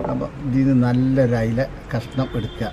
അപ്പോൾ ഇതിൽ നിന്ന് നല്ലൊരു അയില കഷ്ണം എടുക്കുക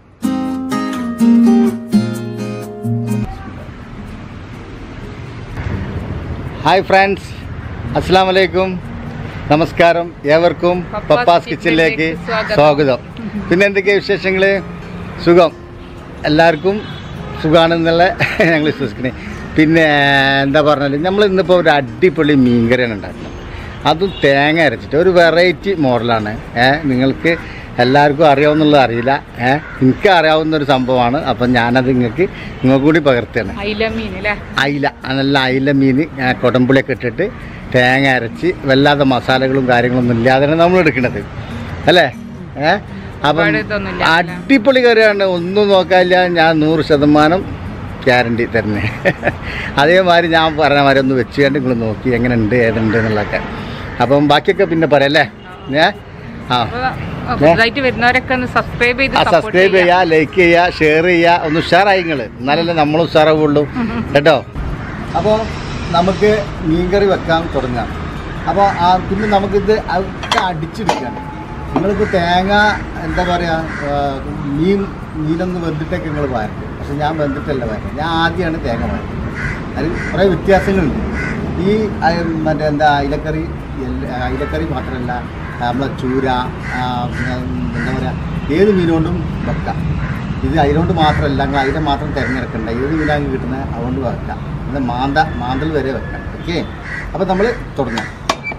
ഹായ് ഫ്രണ്ട്സ് അസ്സാം വലൈക്കും നമസ്കാരം ഏവർക്കും പപ്പാസ് പപ്പാസ് കിച്ചണിലേക്ക് കിച്ചണിലേക്ക് സ്വാഗതം പിന്നെ എന്തൊക്കെയാ വിശേഷങ്ങൾ സുഖം എല്ലാവർക്കും സുഖമാണെന്നുള്ള ഞങ്ങൾ വിശ്വസിക്കണേ പിന്നെ എന്താ പറഞ്ഞാൽ നമ്മൾ ഇന്നിപ്പോൾ ഒരു അടിപൊളി മീൻകറിയാണ് ഉണ്ടാക്കുന്നത് അതും തേങ്ങ അരച്ചിട്ട് ഒരു വെറൈറ്റി മോഡലാണ് ഏഹ് നിങ്ങൾക്ക് എല്ലാവർക്കും അറിയാവുന്നുള്ളത് അറിയില്ല ഏഹ് എനിക്ക് അറിയാവുന്ന ഒരു സംഭവമാണ് അപ്പം ഞാനത് നിങ്ങൾക്ക് നിങ്ങൾക്ക് കൂടി പകർത്തുകയാണ് അയില മീൻ അല്ലേ അയില ആ നല്ല അയില മീൻ ഞാൻ കൊടമ്പുളിയൊക്കെ ഇട്ടിട്ട് തേങ്ങ അരച്ച് വല്ലാതെ മസാലകളും കാര്യങ്ങളൊന്നും ഇല്ലാതെയാണ് നമ്മൾ എടുക്കുന്നത് അല്ലേ ഏ അപ്പം ഒരുപാട് ഇതൊന്നും ഇല്ല, അല്ലേ? അടിപൊളി കറിയാണ് ഒന്നും നോക്കാനില്ല ഞാൻ നൂറ് ശതമാനം ഗ്യാരണ്ടി തന്നെ അതേമാതിരി ഞാൻ പറഞ്ഞ മാതിരി ഒന്ന് വെച്ച് കണ്ട് നിങ്ങൾ നോക്കി എങ്ങനെ ഉണ്ട് ഏതുണ്ട് എന്നുള്ളതൊക്കെ അപ്പം ബാക്കിയൊക്കെ പിന്നെ പറയാം അല്ലേ ഏ ആ അപ്പൊ പുതുതായിട്ട് വരുന്നവരൊക്കെ ഒന്ന് സബ്സ്ക്രൈബ് ചെയ്ത് ആ സപ്പോർട്ട് സബ്സ്ക്രൈബ് ചെയ്യുക ലൈക്ക് ചെയ്യുക ഷെയർ ചെയ്യുക ഒന്ന് ഉഷാറായി നിങ്ങൾ എന്നാലല്ലേ നമ്മൾ ഉഷാറാവുള്ളൂ കേട്ടോ അപ്പോൾ നമുക്ക് മീൻകറി വെക്കാൻ തുടങ്ങാം അപ്പോൾ ആ പിന്നെ നമുക്കിത് ഒക്കെ അടിച്ചെടുക്കണം നിങ്ങൾക്ക് തേങ്ങ എന്താ പറയുക മീൻ മീനൊന്ന് വെന്തിട്ടൊക്കെ നിങ്ങൾ വരട്ടെ പക്ഷെ ഞാൻ വെന്തിട്ടല്ല വരട്ടെ ഞാൻ ആദ്യമാണ് തേങ്ങ വരട്ടെ അതിൽ കുറേ വ്യത്യാസങ്ങളുണ്ട് ഈ ആ, മറ്റേ എന്താ അയിലക്കറി എല്ല- അയിലക്കറി മാത്രമല്ല നമ്മളെ ചൂര ആ, പിന്നെ എന്താ പറയുക ഏത് മീനുകൊണ്ടും വെക്കാം ഇത് അതിലോണ്ട് മാത്രമല്ല നിങ്ങൾ അതിനെ മാത്രം തിരഞ്ഞെടുക്കണ്ട ഏത് മീനാണ് കിട്ടുന്നത് അതുകൊണ്ട് വെക്കാം പിന്നെ മാന്ത മാന്തൽ വരെ വെക്കാം ഓക്കെ അപ്പോൾ നമ്മൾ തുടങ്ങാം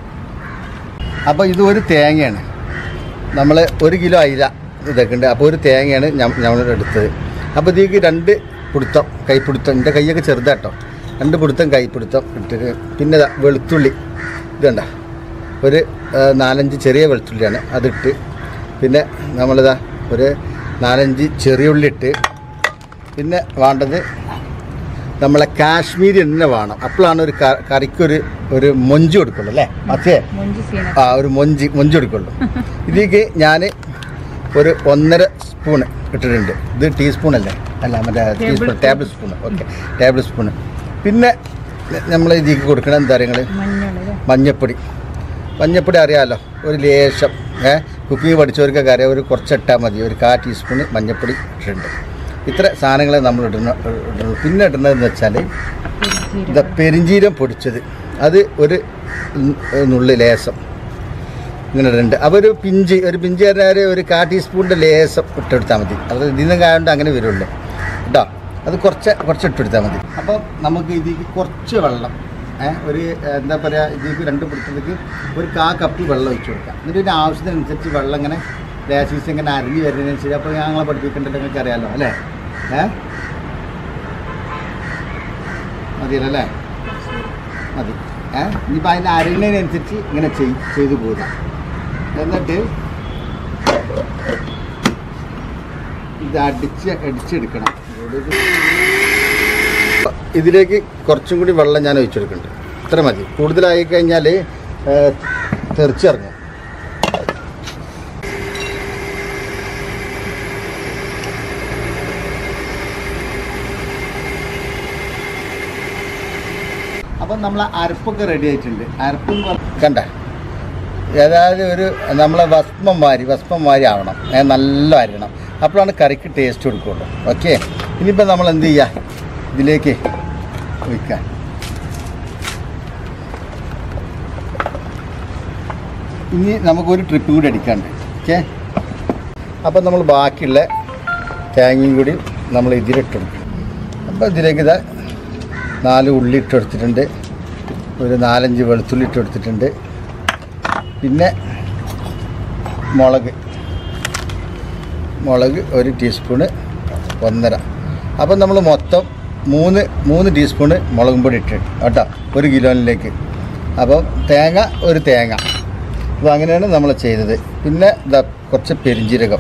അപ്പോൾ ഇത് ഒരു തേങ്ങയാണ് നമ്മൾ ഒരു കിലോ അയില ഇതൊക്കെ ഉണ്ട് അപ്പോൾ ഒരു തേങ്ങയാണ് നമ്മൾ എടുത്തത് അപ്പോൾ ഇതിലേക്ക് രണ്ട് പിടുത്തം കൈപ്പിടുത്തം എൻ്റെ കൈയൊക്കെ ചെറുതാട്ടോ രണ്ട് പിടുത്തം കൈപ്പിടുത്തം ഇട്ടിട്ട് പിന്നെ ദാ വെളുത്തുള്ളി ഇതുണ്ട ഒരു ആ, നാലഞ്ച് ചെറിയ വെളുത്തുള്ളിയാണ് അതിട്ട് പിന്നെ നമ്മളിതാ ഒരു നാലഞ്ച് ചെറിയ ഉള്ളി ഇട്ട് പിന്നെ വേണ്ടത് നമ്മളെ കാശ്മീരി തന്നെ വേണം അപ്പോഴാണ് ഒരു ക- കറിക്കൊരു ഒരു മൊഞ്ച് കൊടുക്കുള്ളൂ അല്ലേ മച്ചേ മൊഞ്ചി സീന ആ ഒരു മൊഞ്ചി മൊഞ്ച് എടുക്കുള്ളൂ ഇതിലേക്ക് ഞാൻ ഒരു ഒന്നര സ്പൂൺ ഇട്ടിട്ടുണ്ട് ഇത് ടീസ്പൂൺ അല്ലേ അല്ല മറ്റേ teaspoon tablespoon okay tablespoon പിന്നെ നമ്മൾ ഇതിലേക്ക് കൊടുക്കണ എന്താ കാര്യങ്ങൾ മഞ്ഞള് മഞ്ഞപ്പൊടി മഞ്ഞപ്പൊടി അറിയാമല്ലോ ഒരു ലേശം ഏ കുക്കിംഗ് പഠിച്ചവർക്കൊക്കെ അറിയാം ഒരു കുറച്ചിട്ടാൽ മതി ഒരു കാ ടീസ്പൂൺ മഞ്ഞപ്പൊടി ഇട്ടിട്ടുണ്ട് ഇത്ര സാധനങ്ങൾ നമ്മൾ ഇടുന്ന ഇടുന്നു പിന്നെ ഇടുന്നതെന്ന് വെച്ചാൽ ഇത് പെരിഞ്ചീരം പൊടിച്ചത് അത് ഒരു നുള്ളി ലേസം ഇങ്ങനെ ഇടുന്നുണ്ട് അപ്പോൾ ഒരു പിഞ്ച് ഒരു പിഞ്ച് പറഞ്ഞാൽ ഒരു കാ ടീസ്പൂണിൻ്റെ ലേസം ഇട്ടെടുത്താൽ മതി അത് ഇതിനും കായതുകൊണ്ട് അങ്ങനെ വരുള്ളൂ കേട്ടോ അത് കുറച്ച് കുറച്ച് ഇട്ടെടുത്താൽ മതി അപ്പോൾ നമുക്ക് ഇതിലേക്ക് കുറച്ച് വെള്ളം ഏ, ഒരു എന്താ പറയുക ഇതിലേക്ക് രണ്ട് പിടുത്തത്തേക്ക് ഒരു കാ കപ്പ് വെള്ളം ഒഴിച്ച് കൊടുക്കാം എന്നിട്ട് ഇതിൻ്റെ ആവശ്യത്തിനനുസരിച്ച് വെള്ളം ഇങ്ങനെ ലേസീസ് ഇങ്ങനെ അരിഞ്ഞ് വരുന്നതിനനുസരിച്ച് അപ്പോൾ ഞങ്ങളെ പഠിപ്പിക്കേണ്ടത് നിങ്ങൾക്ക് അറിയാമല്ലോ അല്ലേ ഏ മതിയല്ലോ അല്ലേ മതി ഏ ഇനിയിപ്പോൾ അതിന് അരിയുന്നതിനനുസരിച്ച് ഇങ്ങനെ ചെയ് ചെയ്തു പോരാ എന്നിട്ട് ഇത് അടിച്ച് അടിച്ചെടുക്കണം ഇതിലേക്ക് കുറച്ചും കൂടി വെള്ളം ഞാൻ ഒഴിച്ചെടുക്കുന്നുണ്ട് ഇത്ര മതി കൂടുതലായി കഴിഞ്ഞാൽ തെറിച്ചിറങ്ങും അപ്പം നമ്മൾ അരപ്പൊക്കെ റെഡി ആയിട്ടുണ്ട് അരപ്പും കണ്ട അതായത് ഒരു നമ്മളെ ഭസ്മം മാരി ഭസ്മം മാരി ആവണം ഏ, നല്ല അരിയണം അപ്പോഴാണ് കറിക്ക് ടേസ്റ്റ് കൊടുക്കുള്ളൂ ഓക്കെ ഇനിയിപ്പോൾ നമ്മൾ എന്ത് ചെയ്യുക ഇതിലേക്ക് ഒഴിക്കാം ഇനി നമുക്കൊരു ട്രിപ്പ് കൂടി അടിക്കാണ്ട് ഓക്കെ അപ്പം നമ്മൾ ബാക്കിയുള്ള തേങ്ങയും കൂടി നമ്മൾ ഇതിലിട്ടെടുക്കും അപ്പോൾ ഇതിലേക്ക് ഇതാ നാല് ഉള്ളി ഇട്ടെടുത്തിട്ടുണ്ട് ഒരു നാലഞ്ച് വെളുത്തുള്ളി ഇട്ടെടുത്തിട്ടുണ്ട് പിന്നെ മുളക് മുളക് ഒരു ടീസ്പൂണ് ഒന്നര അപ്പം നമ്മൾ മൊത്തം മൂന്ന് മൂന്ന് ടീസ്പൂണ് മുളകും പൊടി ഇട്ട് കേട്ടോ ഒരു കിലോയിലേക്ക് അപ്പം തേങ്ങ ഒരു തേങ്ങ അപ്പോൾ അങ്ങനെയാണ് നമ്മൾ ചെയ്തത് പിന്നെ ഇതാ കുറച്ച് പെരിഞ്ജീരകം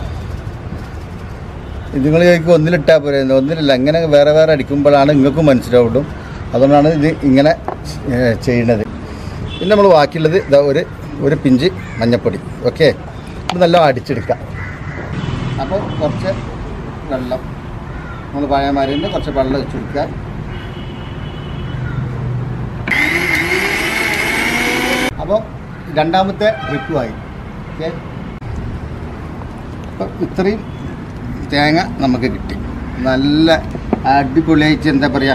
ഇത് നിങ്ങൾ ചോദിക്കും ഒന്നിലിട്ടാൽ പോരെ ഒന്നിലല്ല ഇങ്ങനെ വേറെ വേറെ അടിക്കുമ്പോഴാണ് നിങ്ങൾക്കും മനസ്സിലാവുള്ളൂ അതുകൊണ്ടാണ് ഇത് ഇങ്ങനെ ഏഹ്, ചെയ്യണത് പിന്നെ നമ്മൾ ബാക്കിയുള്ളത് ഇതാ ഒരു ഒരു പിഞ്ച് മഞ്ഞപ്പൊടി ഓക്കെ ഇത് നല്ല അടിച്ചെടുക്കാം അപ്പോൾ കുറച്ച് വെള്ളം നമ്മൾ പഴയമാരിൻ്റെ കുറച്ച് വെള്ളം ഒഴിച്ച് കൊടുക്കുക അപ്പോൾ രണ്ടാമത്തെ ട്രിപ്പുമായി ഓക്കെ അപ്പം ഇത്രയും തേങ്ങ നമുക്ക് കിട്ടി നല്ല അടിപൊളിയായിട്ട് എന്താ പറയുക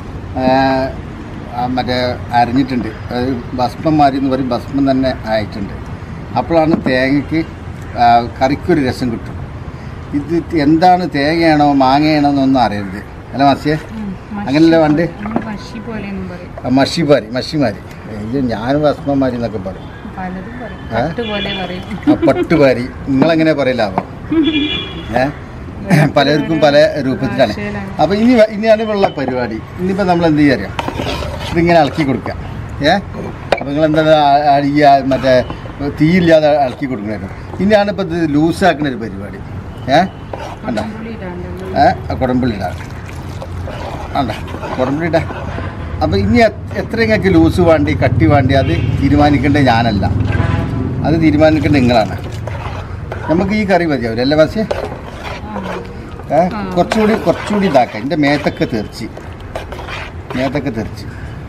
മറ്റേ അരിഞ്ഞിട്ടുണ്ട് അത് ഭസ്മം മാറി എന്ന് പറയും ഭസ്മം തന്നെ ആയിട്ടുണ്ട് അപ്പോഴാണ് തേങ്ങയ്ക്ക് ആ, കറിക്കൊരു രസം കിട്ടും ഇത് എന്താണ് തേങ്ങയാണോ മാങ്ങയാണോ എന്നൊന്നും അറിയരുത് അല്ല മസിയെ അങ്ങനല്ലേ പണ്ട് മഷി പോലെയൊന്നും പറയും ആ, മഷിമാരി മഷിമാരി അയ്യോ ഞാനും ഭസ്മന്മാരി എന്നൊക്കെ പറയും പലതും പറയും ഏ? പട്ട് പോലെ പറയും ആ പട്ടുപാരി നിങ്ങളെങ്ങനെ പറയില്ലാവോ ഏ പലർക്കും പല രൂപത്തിലാണ് ഭാഷയിലാണ്. അപ്പോൾ ഇനി വ- ഇനിയാണ് ഉള്ള പരിപാടി ഇനിയിപ്പോൾ നമ്മൾ എന്ത് ചെയ്യാറിയാം ഇതിങ്ങനെ ഇളക്കി കൊടുക്കാം ഏ അപ്പോൾ നിങ്ങൾ എന്താ അഴിയ മറ്റേ തീയില്ലാതെ ഇളക്കി കൊടുക്കണമായിരുന്നു ഇനിയാണ് ഇപ്പോൾ ഇത് ലൂസാക്കുന്ന ഒരു പരിപാടി ഏ കണ്ട പുളി ഇടാണ്ടല്ലോ ഏ കുടമ്പുള്ളി ഇടാം വേണ്ട കുടമ്പുള്ളി ഇടാം അപ്പോൾ ഇനി എ- എത്ര നിങ്ങൾക്ക് ലൂസ് വേണ്ടി കട്ടി വേണ്ടി അത് തീരുമാനിക്കേണ്ടത് ഞാനല്ല അത് തീരുമാനിക്കേണ്ടത് നിങ്ങളാണ് നമുക്ക് ഈ കറി മതിയാവില്ല അല്ലേ വാസിയെ ഏ ആ. കുറച്ചുകൂടി കുറച്ചുകൂടി ഇതാക്കാം എൻ്റെ മേത്തൊക്കെ തെറിച്ച് മേത്തൊക്കെ തെറിച്ച്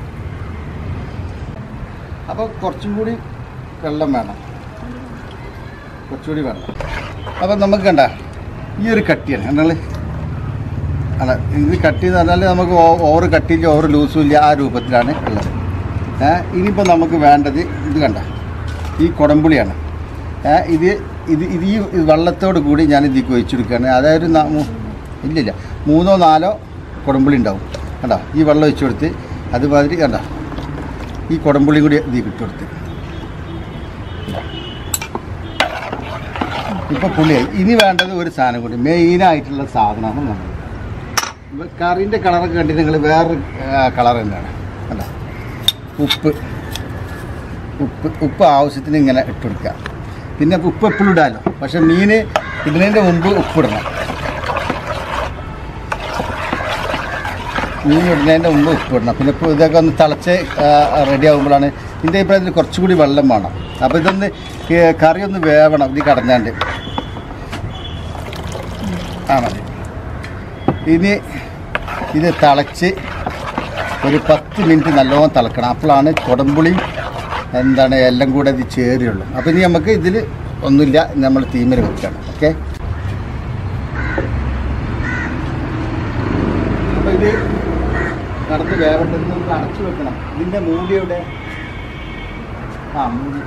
അപ്പോൾ കുറച്ചും കൂടി വെള്ളം വേണം കുറച്ചുകൂടി വെള്ളം അപ്പം നമുക്ക് കണ്ട ഈ ഒരു കട്ടിയാണ് കണ്ടാൽ അല്ല ഇത് കട്ടി എന്ന് പറഞ്ഞാൽ നമുക്ക് ഓ- ഓവർ കട്ടിയില്ല ഓവർ ലൂസും ഇല്ല ആ രൂപത്തിലാണ് ഉള്ളത് ഏ ഇനിയിപ്പോൾ നമുക്ക് വേണ്ടത് ഇത് കണ്ട ഈ കുടംപുളിയാണ് ഏ ഇത് ഇത് ഇത് ഈ വെള്ളത്തോട് കൂടി ഞാൻ ഇതിലേക്ക് ഒഴിച്ചെടുക്കുകയാണ് അതായത് ന- മൂ- ഇല്ലില്ല മൂന്നോ നാലോ കുടംപുളി ഉണ്ടാവും കണ്ടോ ഈ വെള്ളം ഒഴിച്ചു കൊടുത്ത് അതുമാതിരി കണ്ടോ ഈ കുടംപുളിയും കൂടി ഇതിൽ ഇട്ട് കൊടുത്ത് ഇപ്പോൾ പുളിയായി ഇനി വേണ്ടത് ഒരു സാധനം കൂടി മെയിനായിട്ടുള്ള സാധനമാണ് നമ്മൾ കറിൻ്റെ കളറൊക്കെ കണ്ടിട്ട് നിങ്ങൾ വേറൊരു കളർ തന്നെയാണ് അല്ല ഉപ്പ് ഉപ്പ് ഉപ്പ് ആവശ്യത്തിന് ഇങ്ങനെ ഇട്ട് കൊടുക്കുക പിന്നെ ഉപ്പ് എപ്പോഴും ഇടാമല്ലോ പക്ഷെ മീൻ ഇടുന്നതിൻ്റെ മുമ്പ് ഉപ്പിടണം മീൻ ഇടുന്നതിൻ്റെ മുമ്പ് ഉപ്പിടണം പിന്നെ ഇപ്പോൾ ഇതൊക്കെ ഒന്ന് തിളച്ച് റെഡി ആകുമ്പോഴാണ് ഇതിൻ്റെ അഭിപ്രായത്തിൽ കുറച്ചുകൂടി വെള്ളം വേണം അപ്പോൾ ഇതൊന്ന് ഏ, കറി ഒന്ന് വേവണം ഇത് കടഞ്ഞാണ്ട് ആ മതി ഇനി ഇത് തിളച്ച് ഒരു പത്ത് മിനിറ്റ് നല്ലോണം തിളക്കണം അപ്പോഴാണ് കുടംപുളി എന്താണ് എല്ലാം കൂടെ ഇത് ചേരുള്ളൂ അപ്പോൾ ഇനി നമുക്ക് ഇതിൽ ഒന്നുമില്ല നമ്മൾ തീമൽ വെക്കണം ഓക്കെ അപ്പോൾ ഇത് കടന്ന് വേവണ്ടെന്ന് നമുക്ക് അടച്ചു വെക്കണം ഇതിൻ്റെ മൂടിയുടെ ആ മൂടി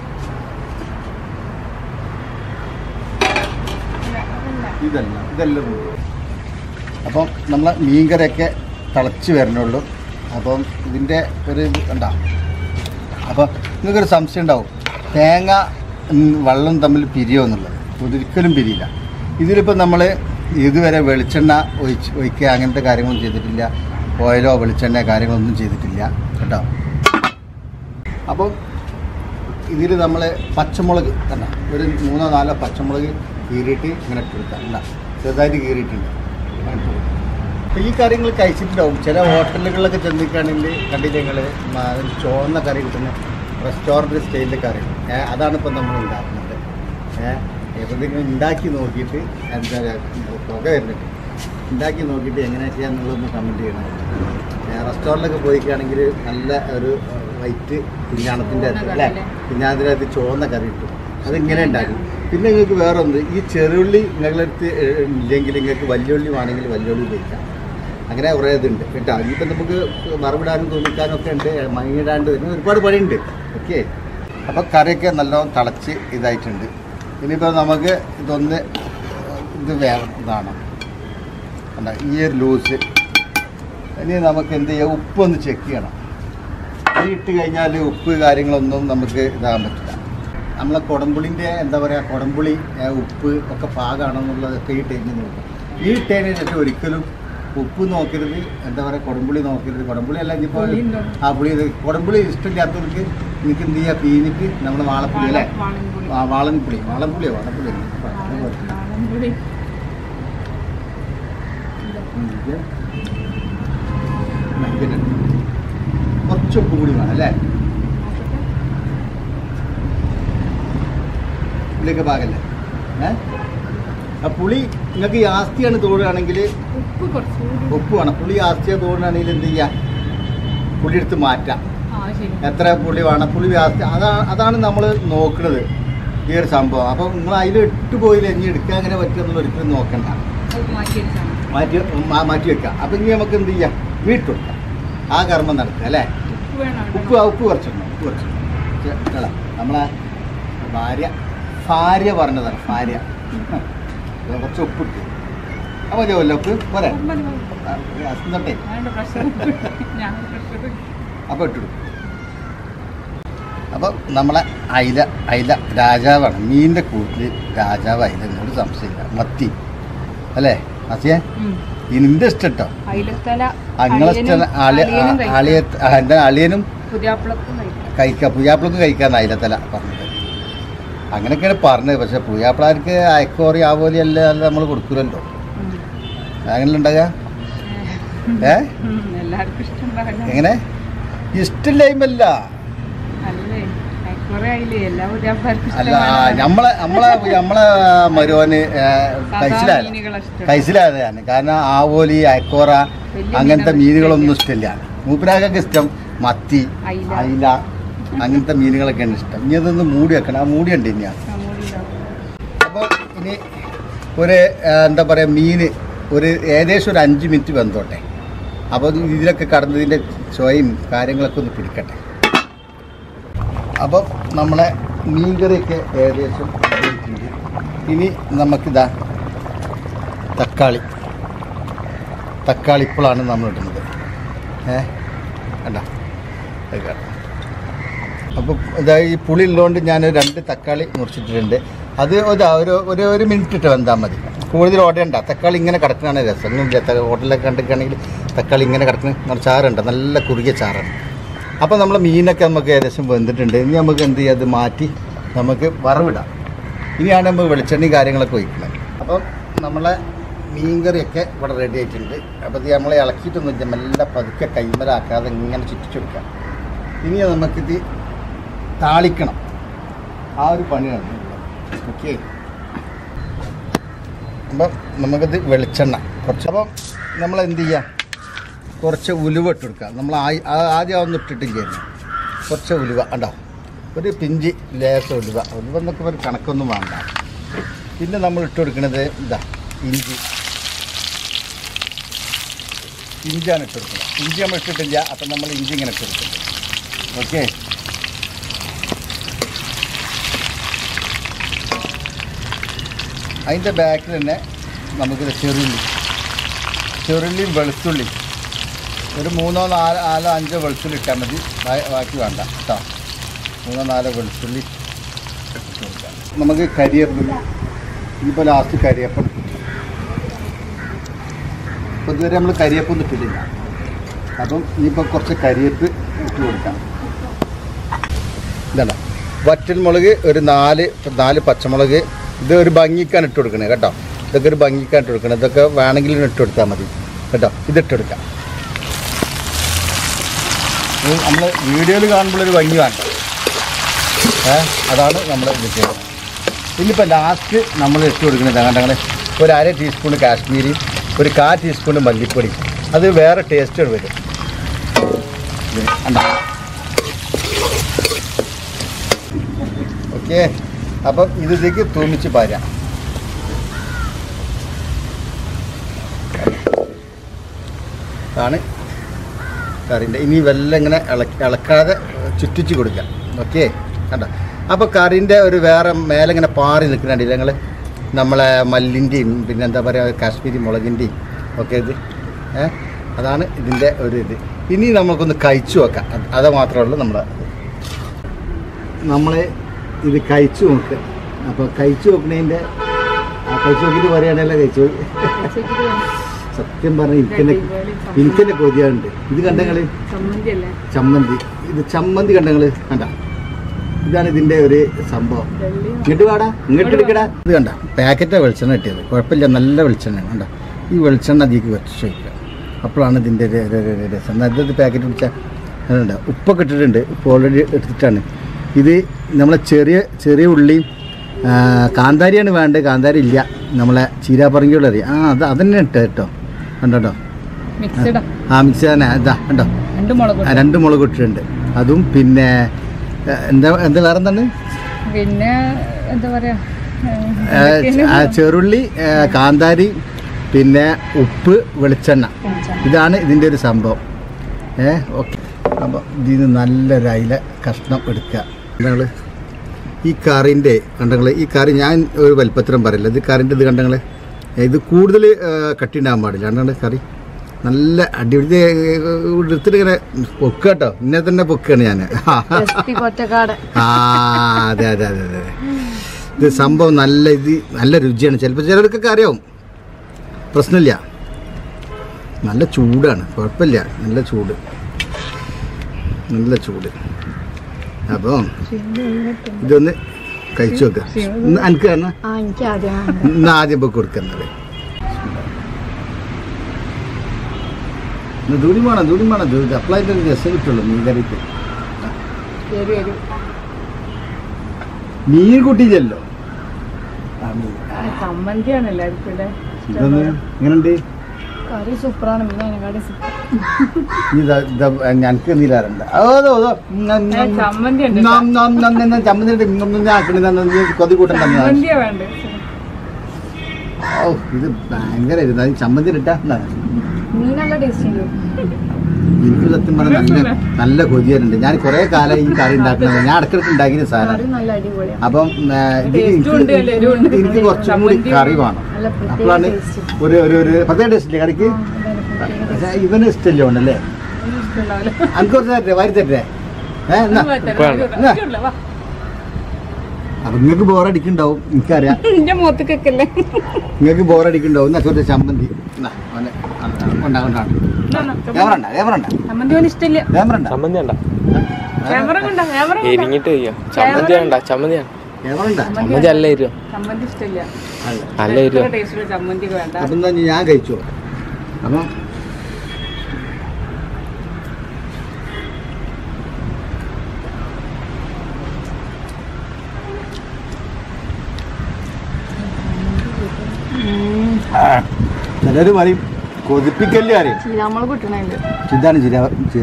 ഇതല്ല ഇതല്ല മൂടി അപ്പം നമ്മൾ മീൻകറിയൊക്കെ തിളച്ച് വരണുള്ളൂ അപ്പം ഇതിൻ്റെ ഒരു ഇത് കണ്ട അപ്പോൾ നിങ്ങൾക്കൊരു സംശയം ഉണ്ടാവും തേങ്ങ ഉം, വെള്ളം തമ്മിൽ പിരിയോ എന്നുള്ളത് ഒരിക്കലും പിരിയില്ല ഇതിലിപ്പോൾ നമ്മൾ ഇതുവരെ വെളിച്ചെണ്ണ ഒഴിച്ച് ഒഴിക്കുക അങ്ങനത്തെ കാര്യങ്ങളൊന്നും ചെയ്തിട്ടില്ല ഓയിലോ വെളിച്ചെണ്ണ കാര്യങ്ങളൊന്നും ചെയ്തിട്ടില്ല കേട്ടോ അപ്പം ഇതിൽ നമ്മൾ പച്ചമുളക് കണ്ട ഒരു മൂന്നോ നാലോ പച്ചമുളക് കീറിയിട്ട് ഇങ്ങനെ ഇട്ട് കൊടുക്കാം കണ്ട ചെറുതായിട്ട് കീറിയിട്ടുണ്ട് അങ്ങനെ ഇട്ട് കൊടുക്കാം. അപ്പോൾ ഈ കാര്യങ്ങൾ കഴിച്ചിട്ടുണ്ടാവും ചില ഹോട്ടലുകളിലൊക്കെ ചെന്നിക്കുകയാണെങ്കിൽ കണ്ടില്ല നിങ്ങൾ ചുവന്ന കറി കിട്ടുന്ന റെസ്റ്റോറൻറ്റ് സ്റ്റൈലിലെ കറി ഏ, അതാണ് ഇപ്പം നമ്മൾ ഉണ്ടാക്കുന്നത് ഏഹ് എവിടെയെങ്കിലും ഉണ്ടാക്കി നോക്കിയിട്ട് എന്താ പറയുക പുക വരുന്നുണ്ട് ഉണ്ടാക്കി നോക്കിയിട്ട് എങ്ങനെ ചെയ്യാന്നുള്ളതൊന്ന് കമൻറ്റ് ചെയ്യണം റെസ്റ്റോറൻറ്റിലൊക്കെ പോയിക്കുകയാണെങ്കിൽ നല്ല ഒരു വൈറ്റ് പിഞ്ഞാണത്തിൻ്റെ ചുവന്ന അല്ലേ കറി അല്ലേ? പിഞ്ഞാണത്തിൻ്റെ അകത്ത് ചുവന്ന കറി കിട്ടും അതിങ്ങനെ ഉണ്ടാക്കും പിന്നെ നിങ്ങൾക്ക് വേറെ ഒന്ന് ഈ ചെറുള്ളി നിങ്ങളുടെ അടുത്ത് ഇല്ലെങ്കിൽ നിങ്ങൾക്ക് വല്യുള്ളി വേണമെങ്കിൽ വല്യുള്ളി ഉപയോഗിക്കാം അങ്ങനെ കുറേ ഇതുണ്ട് കേട്ടോ ഇനിയിപ്പോൾ നമുക്ക് മറുവിടാനും തോന്നിക്കാനും ഒക്കെ ഉണ്ട് മങ്ങിടാണ്ട് ഇതിന് ഒരുപാട് പണിയുണ്ട് ഓക്കെ അപ്പോൾ കറിയൊക്കെ നല്ലോണം തിളച്ച് ഇതായിട്ടുണ്ട് ഇനിയിപ്പോൾ നമുക്ക് ഇതൊന്ന് ഇത് വേണം ഇതാണ് കണ്ടോ ഈ ഒരു ലൂസ് ഇനി നമുക്ക് എന്ത് ചെയ്യാം ഉപ്പൊന്ന് ചെക്ക് ചെയ്യണം ഈ ഇട്ട് കഴിഞ്ഞാൽ ഉപ്പ് കാര്യങ്ങളൊന്നും നമുക്ക് ഇതാകാൻ പറ്റില്ല നമ്മളെ കുടംപുളിൻ്റെ എന്താ പറയുക കുടംപുളി ഏ, ഉപ്പ് ഒക്കെ പാകമാണെന്നുള്ളതൊക്കെ ഈ ടൈമിൽ നോക്കും ഈ ടൈമിൽ ശേഷം ഒരിക്കലും ഉപ്പ് നോക്കരുത് എന്താ പറയുക കുടംപുളി നോക്കരുത് കുടംപുളി അല്ല ഇനിയിപ്പോൾ പുളിയുണ്ടോ? ആ പുളി ഇത് കുടംപുളി ഇഷ്ടമില്ലാത്തവർക്ക് നിങ്ങൾക്ക് എന്ത് ചെയ്യുക പീനിക്ക് നമ്മുടെ വാളപ്പുളി അല്ലേ വാളൻപുളി. ആ, വാളൻപുളി വാളൻപുളിയോ വാളൻപുളി വാളൻ- വാളൻപുളി. കുറച്ച് ഉപ്പ് കൂടി വേണം അല്ലേ പുളിയൊക്കെ പാകല്ലേ ഏ ആ പുളി നിങ്ങൾക്ക് ഈ ആസ്തിയാണ് തോടുകയാണെങ്കിൽ ഉപ്പ് കുറച്ചുകൂടി ഉപ്പ് വേണം പുളി ആസ്തിയ തോടുകയാണെങ്കിൽ എന്ത് ചെയ്യാം പുളി എടുത്ത് മാറ്റാം ആ ശരി എത്ര പുളി വേണം പുളി ആസ്തി അതാണ് അതാണ് നമ്മൾ നോക്കുന്നത് ഈ ഒരു സംഭവം അപ്പോൾ നിങ്ങൾ അതിൽ ഇട്ട് പോയില്ല ഇനി എടുക്കാൻ അങ്ങനെ പറ്റുമെന്നുള്ള ഒരിക്കലും നോക്കണ്ട അത് മാറ്റി വെച്ചാൽ മതി. മാറ്റി മാ- മാറ്റി വെക്കാം അപ്പം ഇനി നമുക്ക് എന്ത് ചെയ്യാം വീട്ടു കൊടുക്കാം ആ കർമ്മം നടക്കുക അല്ലേ ഉപ്പ് വേണം ഉപ്പ് ആ ഉപ്പ് കുറച്ചിടണം ഉപ്പ് കുറച്ചിടണം ചെ- കേളാ, നമ്മളെ ഭാര്യ ഭാര്യ പറഞ്ഞതാണ് ഭാര്യ ഇത് കുറച്ച് ഉപ്പ് ഇട്ടു അപ്പോൾ മതിയാവല്ലോ ഉപ്പ് പോരെ അസുഖട്ടെ പ്രഷർ ഞാൻ പ്രഷർ അപ്പോൾ ഇട്ടിടും അപ്പോൾ നമ്മളെ അയില അയില രാജാവാണ് മീനിൻ്റെ കൂട്ടിൽ രാജാവ് അയില എന്നോട് സംശയമില്ല മത്തി അല്ലേ മത്തിയെ ഇതിൻ്റെ ഇഷ്ടം കേട്ടോ അയിലത്തല അങ്ങളെ ഇഷ്ടം അളിയ അളിയ എൻ്റെ അളിയനും പുതിയാപ്പിളക്കും കഴിക്കാം കഴിക്കാം പുയ്യാപ്പിളക്ക് കഴിക്കാൻ അയിലത്തല പറഞ്ഞത് അങ്ങനെയൊക്കെയാണ് പറഞ്ഞത് പക്ഷെ പുയ്യാപ്പിളാർക്ക് അയക്കോറി ആവോലി അല്ല അല്ല നമ്മൾ കൊടുക്കൂലല്ലോ ഉം. അങ്ങനെ ഉണ്ടാകുക ഏ ഉം, എല്ലാവർക്കും ഇഷ്ടമുണ്ടാകണം എങ്ങനെ ഇഷ്ടമില്ലായ്മല്ല അല്ലേ കുറെ ആയില്ലേ എല്ലാ പുതിയാപ്പിളർക്കും അല്ല ആ, നമ്മളെ നമ്മളെ നമ്മളെ മരുവന് കഴിച്ചിലായ കഴിച്ചിലായതാണ് കാരണം ആവോലി അയക്കോറ വലിയ അങ്ങനത്തെ മീനുകൾ മീനുകളൊന്നും ഇഷ്ടമില്ല മൂപ്പരാക്കൊക്കെ ഇഷ്ടം മത്തി അയില. അയില അങ്ങനത്തെ മീനുകളൊക്കെയാണ് ഇഷ്ടം ഇനി അതൊന്ന് മൂടി വെക്കണം ആ മൂടി ഉണ്ട് ഇനി അപ്പോൾ ഇനി ഒരു ആ, എന്താ പറയുക മീൻ ഒരു ഏകദേശം ഒരു അഞ്ച് മിനിറ്റ് വെന്തോട്ടെ അപ്പോൾ ഇതിലൊക്കെ കടന്നതിൻ്റെ ചോയും കാര്യങ്ങളൊക്കെ ഒന്ന് പിടിക്കട്ടെ അപ്പം നമ്മളെ മീൻകറിയൊക്കെ ഏകദേശം ആയിട്ടുണ്ട്. ഇനി നമുക്കിതാ തക്കാളി തക്കാളി ഇപ്പോഴാണ് നമ്മൾ ഇടുന്നത് ഏ കണ്ട അപ്പോൾ ഇതാ ഈ പുളി ഉള്ളതുകൊണ്ട് ഞാൻ രണ്ട് തക്കാളി മുറിച്ചിട്ടിട്ടുണ്ട് അത് ഇതാ ഒരു ഒരു ഒരു മിനിറ്റ് ഇട്ട് വെന്താൽ മതി കൂടുതൽ ഓടേണ്ട തക്കാളി ഇങ്ങനെ കിടക്കണതാണ് രസം ഒന്നുമില്ല ത- ഹോട്ടലിലൊക്കെ കണ്ടിട്ടാണെങ്കിൽ തക്കാളി ഇങ്ങനെ കിടക്കുന്ന നല്ല ചാറുണ്ട് നല്ല കുറുകിയ ചാറാണ് അപ്പോൾ നമ്മൾ മീനൊക്കെ നമുക്ക് ഏകദേശം വെന്തിട്ടുണ്ട് ഇനി നമുക്ക് എന്ത് ചെയ്യാം അത് മാറ്റി നമുക്ക് വറവിടാം ഇനിയാണ് നമ്മൾ വെളിച്ചെണ്ണയും കാര്യങ്ങളൊക്കെ ഒഴിക്കുന്നത് അപ്പം നമ്മളെ മീൻകറിയൊക്കെ ഇവിടെ റെഡി ആയിട്ടുണ്ട് അപ്പോൾ ഇത് നമ്മളെ ഇളക്കിയിട്ടൊന്നും ഇല്ല മെല്ലെ പതുക്കെ കൈമലാക്കാതെ ഇങ്ങനെ ചുറ്റിച്ചെടുക്കാം ഇനി നമുക്കിത് താളിക്കണം ആ ഒരു പണിയാണ് ഓക്കെ അപ്പം നമുക്കിത് വെളിച്ചെണ്ണ കുറച്ച് അപ്പം നമ്മൾ എന്ത് ചെയ്യുക കുറച്ച് ഉലുവ ഇട്ട് കൊടുക്കുക നമ്മൾ ആ- ആ- ആദ്യം അതൊന്നും ഇട്ടിട്ടില്ലായിരുന്നു കുറച്ച് ഉലുവ ഉണ്ടോ ഒരു പിഞ്ചി ലേസ ഉലുവ ഉലുവ എന്നൊക്കെ ഒരു കണക്കൊന്നും വേണ്ട പിന്നെ നമ്മൾ ഇട്ട് കൊടുക്കുന്നത് ഇതാ ഇഞ്ചി ഇഞ്ചിയാണ് ഇട്ട് കൊടുക്കുന്നത് ഇഞ്ചി നമ്മൾ ഇട്ടിട്ടില്ല അപ്പം നമ്മൾ ഇഞ്ചി ഇങ്ങനെ ഇട്ട് കൊടുക്കുന്നത് ഓക്കെ അതിൻ്റെ ബാക്കിൽ തന്നെ നമുക്കിത് ചെറുള്ളി ചെറുള്ളിയും വെളുത്തുള്ളി ഒരു മൂന്നോ നാലോ നാലോ അഞ്ചോ വെളുത്തുള്ളി ഇട്ടാൽ മതി ബാ- ബാക്കി വേണ്ട കേട്ടോ മൂന്നോ നാലോ വെളുത്തുള്ളി ഇട്ട് കൊടുക്കാം നമുക്ക് കരിയേപ്പില ഇനിയിപ്പോൾ ലാസ്റ്റ് കരിയേപ്പം അപ്പോൾ ഇതുവരെ നമ്മൾ കരിയേപ്പൊന്നും ഇട്ടിട്ടില്ല അപ്പം ഇനിയിപ്പോൾ കുറച്ച് കരിയേപ്പ് ഇട്ട് കൊടുക്കാം ഇതല്ല വറ്റൽമുളക് ഒരു നാല് നാല് പച്ചമുളക് ഇത് ഒരു ഭംഗിക്കാൻ ഇട്ട് കൊടുക്കണേ കേട്ടോ ഇതൊക്കെ ഒരു ഭംഗിക്കാൻ ഇട്ട് കൊടുക്കണം ഇതൊക്കെ വേണമെങ്കിൽ ഇട്ട് കൊടുത്താൽ മതി കേട്ടോ ഇതിട്ട് കൊടുക്കാം നമ്മൾ വീഡിയോയിൽ കാണുമ്പോൾ ഒരു ഭംഗി വേണ്ട ഏ അതാണ് നമ്മൾ ഇത് ചെയ്യുന്നത് ഇനിയിപ്പോൾ ലാസ്റ്റ് നമ്മൾ ഇട്ട് കൊടുക്കുന്നത് കണ്ടങ്ങൾ ഒരു അര ടീസ്പൂൺ കാശ്മീരി ഒരു കാ ടീസ്പൂൺ മല്ലിപ്പൊടി അത് വേറെ ടേസ്റ്റ് വരും ഇത് കണ്ടോ ഓക്കെ അപ്പം ഇത് ഇതിലേക്ക് തൂമിച്ച് പാരാം ആണ് കറിൻ്റെ ഇനി വെല്ലം ഇങ്ങനെ ഇളക്കി ഇളക്കാതെ ചുറ്റിച്ച് കൊടുക്കാം ഓക്കെ കണ്ടോ അപ്പോൾ കറിൻ്റെ ഒരു വേറെ മേലെ ഇങ്ങനെ പാറി നിൽക്കുന്നുണ്ടല്ലേ ഞങ്ങൾ നമ്മളെ മല്ലിൻ്റെയും പിന്നെ എന്താ പറയുക കാശ്മീരി മുളകിൻ്റെയും ഒക്കെ ഇത് ഏ അതാണ് ഇതിൻ്റെ ഒരു ഇത് ഇനി നമുക്കൊന്ന് കഴിച്ചു നോക്കാം അത് അത് മാത്രമേ ഉള്ളൂ നമ്മുടെ നമ്മൾ ഇത് കഴിച്ചു നോക്കുക അപ്പോൾ കഴിച്ചു നോക്കണതിൻ്റെ ആ കഴിച്ചു നോക്കിയിട്ട് പറയുകയാണല്ലോ കഴിച്ചു സത്യം പറഞ്ഞാൽ എനിക്കെന്നെ എനിക്കെന്നെ കൊതിയാറുണ്ട് ഇത് കണ്ടങ്ങള് ചമ്മന്തി അല്ലേ ചമ്മന്തി ഇത് ചമ്മന്തി കണ്ടങ്ങള് കണ്ട ഇതാണ് ഇതിൻ്റെ ഒരു സംഭവം വെള്ളയും ഇങ്ങോട്ട് വാടാ ഇങ്ങോട്ട് എടുക്കടാ ഇത് കണ്ട പാക്കറ്റാ വെളിച്ചെണ്ണ കിട്ടിയത് കുഴപ്പമില്ല നല്ല വെളിച്ചെണ്ണ കണ്ട ഈ വെളിച്ചെണ്ണ അതിലേക്ക് വെച്ച് വയ്ക്കുക അപ്പോഴാണ് ഇതിൻ്റെ ഒരു- ഒരു- ഒരു- ഒരു രസം എന്നാൽ ഇത് പാക്കറ്റ് പിടിച്ചാൽ അതുണ്ട് ഉപ്പൊക്കെ ഇട്ടിട്ടുണ്ട് ഉപ്പ് ഓൾറെഡി എടുത്തിട്ടാണ് ഇത് നമ്മളെ ചെറിയ ചെറിയ ഉള്ളിയും ആ, കാന്താരിയാണ് വേണ്ടത് കാന്താരി ഇല്ല നമ്മളെ ചീരാപ്പറങ്കിയുള്ള അറിയാം ആ അത് അതന്നെ ഇട്ട് കേട്ടോ കണ്ടോ കേട്ടോ മിക്സഡാ ആ മിക്സ് തന്നെ ഇതാ കണ്ടോ രണ്ട് മുളക് ആ, രണ്ട് മുളക് ഇട്ടിട്ടുണ്ട് അതും പിന്നെ ആ, എന്താ എന്താ വേറെ എന്താണ് പിന്നെ എന്താ പറയാ ഏ, ആ, ചെറുള്ളി ഏ, കാന്താരി പിന്നെ ഉപ്പ് വെളിച്ചെണ്ണ ഇതാണ് ഇതിൻ്റെ ഒരു സംഭവം ഏ ഓക്കെ അപ്പോൾ ഇതിന് നല്ലൊരു അയില കഷ്ണം എടുക്കുക കണ്ടങ്ങൾ ഈ കറിൻ്റെ കണ്ടങ്ങൾ ഈ കറി ഞാൻ ഒരു വലിപ്പത്തിലും പറയില്ല ഇത് കറിൻ്റെ ഇത് കണ്ടങ്ങൾ ഇത് കൂടുതൽ കട്ടി ഉണ്ടാകാൻ പാടില്ല കണ്ടങ്ങൾ കറി നല്ല അടിപൊളി ഇത് എടുത്തിട്ട് ഇങ്ങനെ പൊക്കുക കേട്ടോ ഇന്നെ തന്നെ പൊക്കുകയാണ് ഞാൻ കൊറ്റക്കാട് ആ അതെ അതെ അതെ അതെ അതെ. ഇത് സംഭവം നല്ല ഇത് നല്ല രുചിയാണ് ചിലപ്പോൾ ചിലർക്കൊക്കെ അറിയാവും പ്രശ്നമില്ല നല്ല ചൂടാണ് കുഴപ്പമില്ല നല്ല ചൂട് നല്ല ചൂട് അപ്പോൾ ഇതൊന്ന് കഴിച്ചു വെക്കുക ഇന്ന് എനിക്ക് കാരണം ആ എനിക്ക് ആദ്യം ഇന്ന് ആദ്യം ഇപ്പോൾ കൊടുക്കുന്നത് ദൂരി വേണം ദൂരി വേണം ദൂരി അപ്ലൈ രസം കിട്ടുള്ളൂ മീൻ കറിക്ക് എരു എരു മീൻ കൂട്ടിച്ചല്ലോ ആ മീൻ ചമ്മന്തിയാണ് എല്ലാവർക്കും ഇവിടെ ഇതൊന്ന് എങ്ങനെയുണ്ട് കറി സൂപ്പറാണ് മീൻ അതിനെക്കാട്ടി സൂപ്പർ നീ ഇതാ- ഇതാ ഞങ്ങൾക്ക് നീലാറുണ്ട് അതോ അതോ ചമ്മന്തി ഉണ്ട് ചമ്മന്തി ആക്കണ കൊതി കൂട്ടണ്ട ചമ്മന്തിയാ വേണ്ടത് ഓ ഇത് ഭയങ്കര ഇരുന്ന് അത് ചമ്മന്തി ഇട്ടാ എന്താണ് മീൻ നല്ല ടേസ്റ്റ് ഉണ്ട് എനിക്ക് സത്യം പറഞ്ഞാൽ നല്ല നല്ല കൊതിയാറുണ്ട് ഞാൻ കുറെ കാലം ഈ കറി ഉണ്ടാക്കുന്നത് ഞാൻ ഇടക്കിടക്ക് ഉണ്ടാക്കിയ സാധനം കറി നല്ല അടിപൊളിയാണ് അപ്പം ആ, ഇത് Taste ഉണ്ട്, എനിക്ക് എരിവും ഉണ്ട്. എനിക്ക് കുറച്ചും കൂടി ചമ്മന്തി കറി വേണം നല്ല പ്രത്യേക അപ്പോഴാണ് taste. ഒരു ഒരു ഒരു പ്രത്യേക ടേസ്റ്റ് ഇല്ലേ കറിക്ക് പക്ഷേ ഇവന് ഇഷ്ടമല്ലേ ഉണ്ടല്ലേ ഇഷ്ടമുണ്ടാവില്ല എനിക്ക് കുറച്ച് തരട്ടെ വാരി തരട്ടെ ഏ എന്നാ അപ്പൊ നിങ്ങൾക്ക് ബോറടിക്കുണ്ടാവും എനിക്കറിയാം എന്റെ മുഖത്തേക്കല്ലേ നിങ്ങൾക്ക് ബോറടിക്കുണ്ടാവും എന്നാ ചോദിച്ച ചമ്മന്തി എന്നാ, മോനെ, ആ, ആ, കൊണ്ടാ കൊണ്ടാ ക്യാമറ ഉണ്ടാ ക്യാമറ ഉണ്ടാ ചമ്മന്തി ഒന്നും ഇഷ്ടമില്ല ക്യാമറ ഉണ്ടാ ചമ്മന്തി വേണ്ട ക്യാമറ കൊണ്ടാ ക്യാമറ കൊണ്ടാ. എരിഞ്ഞിട്ട് കഴിയോ ചമ്മന്തി വേണ്ട ചമ്മന്തി വേണ്ട ക്യാമറ ഉണ്ടാ ചമ്മന്തി നല്ല എരിയോ ചമ്മന്തി ഇഷ്ടമില്ല അല്ല നല്ല എരിയോ ടേസ്റ്റുള്ള ചമ്മന്തി വേണ്ട അപ്പം എന്താ ഇനി ഞാൻ കഴിച്ചു അപ്പം ചിലര് പറയും കൊതിപ്പിക്കല്ലേ അറിയും നമ്മൾ കിട്ടണല്ലേ ഇതാണ് ചില ചില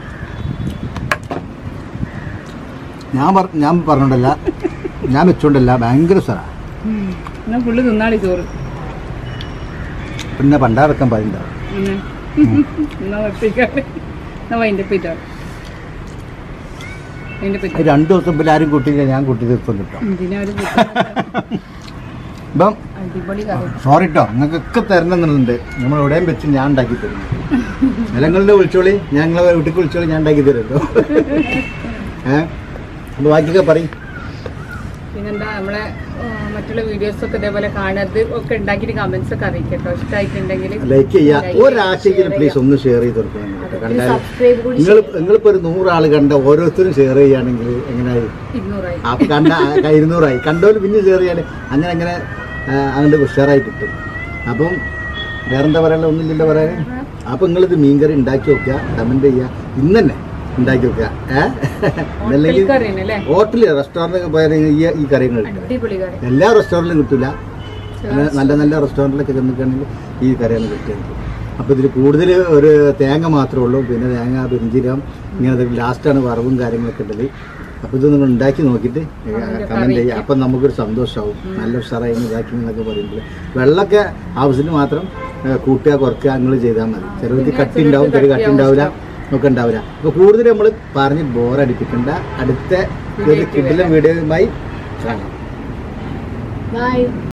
ഞാൻ പറ ഞാൻ പറഞ്ഞോണ്ടല്ല ഞാൻ വെച്ചോണ്ടല്ല ഭയങ്കര സ്ഥലമാണ് എന്നാ ഫുള്ള് തിന്നാളി ചോറ് പിന്നെ പണ്ടാറക്കം പറയുന്നുണ്ടാവും പിന്നെ എന്നാ വെപ്പിക്കാറ് എന്നാ വൈൻ്റെ പിറ്റാ വൈൻ്റെ പിറ്റ രണ്ടു ദിവസം പിന്നെ ആരും കൂട്ടിയില്ല ഞാൻ കൂട്ടി തീർപ്പം കിട്ടും ഇതിനെ ഒരു ഇപ്പം അടിപൊളി കറി സോറി കേട്ടോ നിങ്ങൾക്കൊക്കെ തരണമെന്നുണ്ട് നമ്മൾ എവിടെയും വെച്ച് ഞാൻ ഉണ്ടാക്കി തരും നിലങ്ങളുടെ വിളിച്ചോളി ഞാൻ നിങ്ങളെ വീട്ടിൽ വിളിച്ചോളി ഞാൻ ഉണ്ടാക്കി തരുമല്ലോ ഏ അപ്പോൾ ബാക്കിയൊക്കെ പറയും പിന്നെന്താ നമ്മളെ ആ, മറ്റുള്ള വീഡിയോസ് ഒക്കെ ഇതേപോലെ കാണരുത് ഒക്കെ ഉണ്ടാക്കിയിട്ട് കമന്റ്സ് ഒക്കെ അറിയിക്കട്ടോ ഇഷ്ടമായിട്ടുണ്ടെങ്കിൽ ലൈക്ക് ചെയ്യുക ഒരാഴ്ചയ്ക്ക് പ്ലീസ് ഒന്ന് ഷെയർ ചെയ്ത് കൊടുക്കണം നിങ്ങൾക്ക്. കണ്ടാൽ സബ്സ്ക്രൈബ് കൂടി നിങ്ങൾ നിങ്ങളിപ്പോൾ ഒരു നൂറാൾ കണ്ട ഓരോരുത്തരും ഷെയർ ചെയ്യുകയാണെങ്കിൽ എങ്ങനെയായി ഇരുന്നൂറായി അപ്പം കണ്ട ആ, ഇരുന്നൂറായി കണ്ടോല് പിന്നെ ഷെയർ ചെയ്യാൻ അങ്ങനെ അങ്ങനെ ആ, അങ്ങോട്ട് ഉഷാറായി കിട്ടും അപ്പം വേറെന്താ പറയാനുള്ള ഒന്നുമില്ലല്ലോ പറയാൻ അപ്പം നിങ്ങളിത് മീൻകറി ഉണ്ടാക്കി വെക്കുക കമൻറ്റ് ചെയ്യുക ഇന്ന് തന്നെ ഉണ്ടാക്കി വെക്കുക ഏഹ് അതല്ലെങ്കിൽ കറി തന്നെ അല്ലേ ഹോട്ടലിൽ റെസ്റ്റോറൻറ്റൊക്കെ പോയാൽ ഈ ഈ കറികൾ കിട്ടുക അടിപൊളി കറി എല്ലാ റെസ്റ്റോറൻറ്റിലും കിട്ടില്ല നല്ല നല്ല റെസ്റ്റോറൻറ്റിലൊക്കെ ചെന്നിട്ടാണെങ്കിൽ ഈ കറിയാണ് കിട്ടുന്നത് അപ്പോൾ ഇതിൽ കൂടുതൽ ഒരു തേങ്ങ മാത്രമേ ഉള്ളൂ പിന്നെ തേങ്ങ പെരിഞ്ചീരകം ഇങ്ങനെ ലാസ്റ്റാണ് വറവും കാര്യങ്ങളൊക്കെ ഉള്ളത് അപ്പോൾ ഇത് നിങ്ങൾ ഉണ്ടാക്കി നോക്കിയിട്ട് കമൻറ്റ് ചെയ്യുക അപ്പം നമുക്കൊരു സന്തോഷമാവും നല്ല ഉഷാറായി ഇതാക്കി എന്നൊക്കെ പറയുമ്പോൾ വെള്ളമൊക്കെ ആവശ്യത്തിന് മാത്രം ഏ, കൂട്ടുക കുറയ്ക്കുക നിങ്ങൾ ചെയ്താൽ മതി ചിലർക്ക് കട്ടി ഉണ്ടാവും ചില കട്ടി ഉണ്ടാവില്ല ഒക്കെ ഉണ്ടാവില്ല അപ്പോൾ കൂടുതൽ നമ്മൾ പറഞ്ഞ് ബോറടിപ്പിക്കേണ്ട അടുത്ത ഒരു കിടിലൻ വീഡിയോയുമായി കാണാം ബൈ